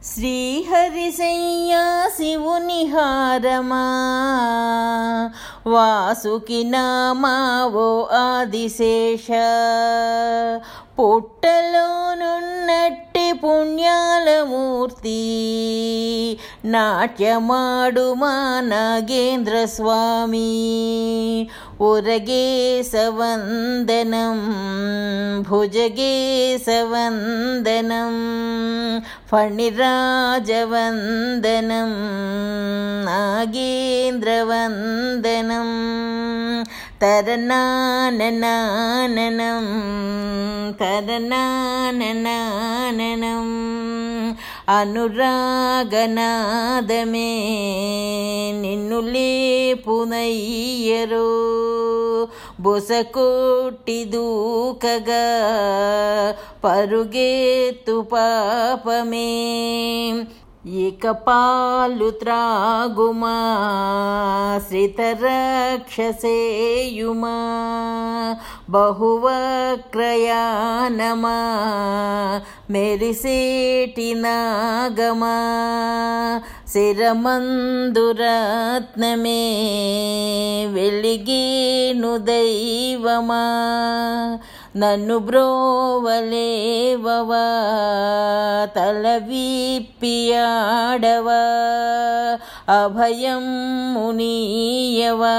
శ్రీహరిశయ్యా శివుని హారమా వాసుకి నామావో ఆదిశేష పుట్టలోనున్నట్టి పుణ్యాల మూర్తి నాట్యమాడు మా నాగేంద్ర స్వామి ఉరగేశవందనం భుజగేశవందనం ఫణిరాజవందనం నాగేంద్రవందనం తరనాననాననం తరనాననాననం అనురాగనాదమే నిన్ను లేపునయ్యరో బొసకొట్టి దూకగా పరుగెత్తు పాపమే ఇక పాలు త్రాగుమా శ్రితరక్షసేయుమా బహువక్రయానమా మెరిసేటి నాగమా శిరమందురత్నమే వెలిగేను దైవమా నన్ను బ్రోవలేవవా తల విప్పియాడవా అభయం మునీయవా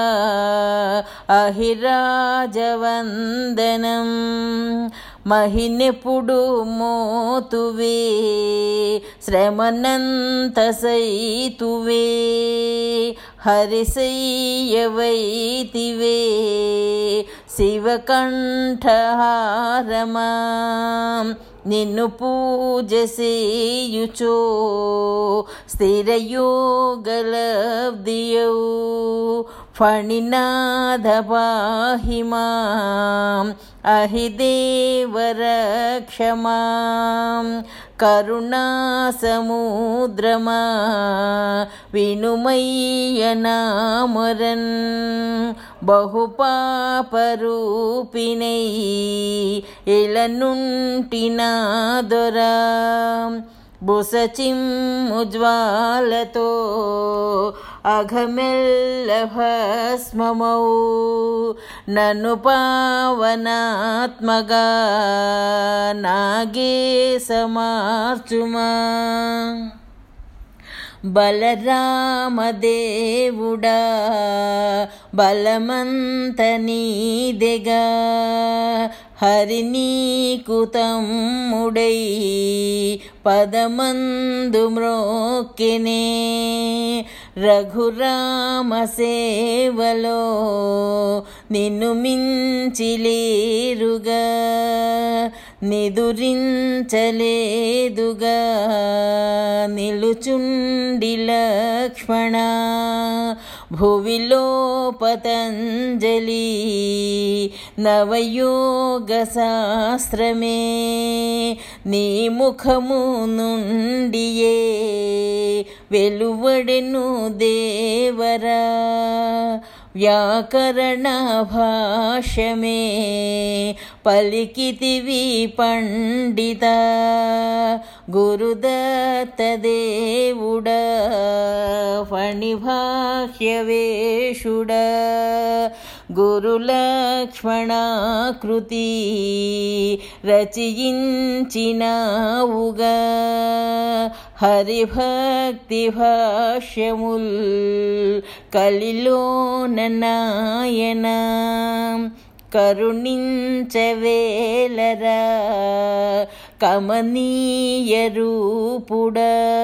అహిరాజవందనం మహినెప్పుడు మోతువే శ్రమనంత సైతువే హరిసయ్యవైతివే శివకంఠహారమా నిన్ను పూజ సేయుచో స్థిరయోగలబ్దియౌ ఫణినాథ పాహిమా అహిదేవరక్షమా కరుణాసముద్రమా వినుమయ్యనామరన్ బహుపాపరూపిణై ఇలనుంటినా దొరా బుసచిమ్ముజ్వాలతో అఘమెల్ల భస్మమౌ నన్ను పావనాత్మగా నాగే సమార్చుమా బలరామదేవుడా బలమంత నీదెగా హరినీకు తమ్ముడై పదమందు మ్రోక్కెనే రఘురామ సేవలో నిన్ను మించిలేరుగా నిదురించలేదుగా నిలుచుండి లక్ష్మణ భువిలో పతంజలి నవయోగ శాస్త్రమే నీ ముఖము నుండియే వెలువడెను దేవరా వ్యాకరణ భాష్యమే పలికితివి పండిత గురుదత్త దేవుడ ఫణిభాష్యవేషుడ గురులక్ష్మణాకృతి రచయించినావుగా హరిభక్తి భాష్యముల్ కలిలోన నాయన కరుణించవేలరా కమనీయ రూపుడ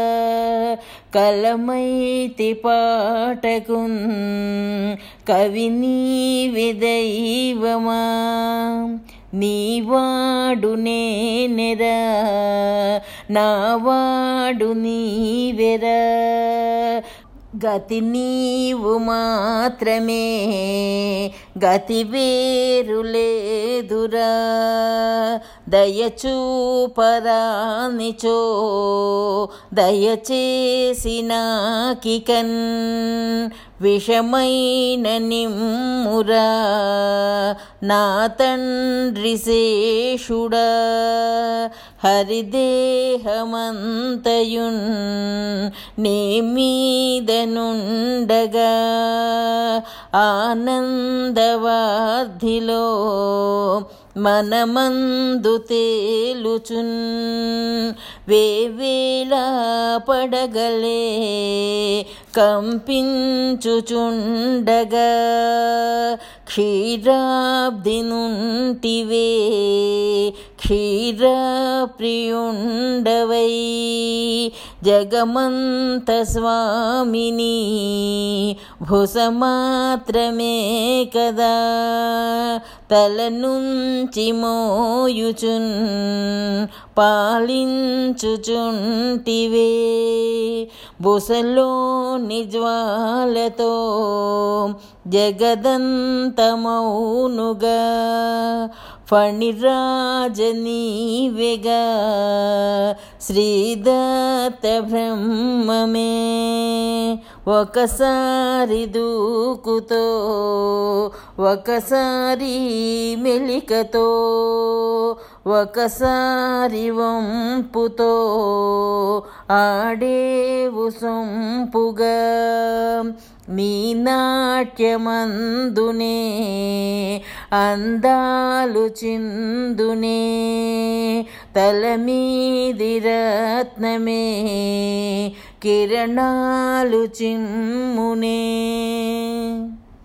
కలమైతి పాటకున్ కవి నీవి దైవమా నీవాడు నేనెరా నావాడు నీవెరా గతి నీవు మాత్రమే గతి వేరు లేదురా దయచూపరానిచో దయచేసి నాకికన్ విషమైన నిమ్మురా నా తండ్రి శేషుడా హరిదేహమంతయున్ నీ మీదనుండగా ఆనందవార్ధిలో మనమందు తేలుచున్ వేవేళ పడగలే కంపించుచుండగా క్షీరాబ్ది నుంటివే క్షీర ప్రియుండవై జగమంత స్వామిని భుసమాత్రమే కదా తల నుంచి మోయుచున్ పాలించుచుంటివే బుసలో నిజ్వాలతో జగదంతమౌనుగా ఫణిరాజనీవెగా శ్రీదత్త బ్రహ్మమే ఒకసారి దూకుతో ఒకసారి మెలికతో ఒకసారి వంపుతో ఆడేవు సొంపుగా నీ నాట్యమందునే అందాలు చిందునే తలమీది రత్నమే కిరణాలు చిమ్మునే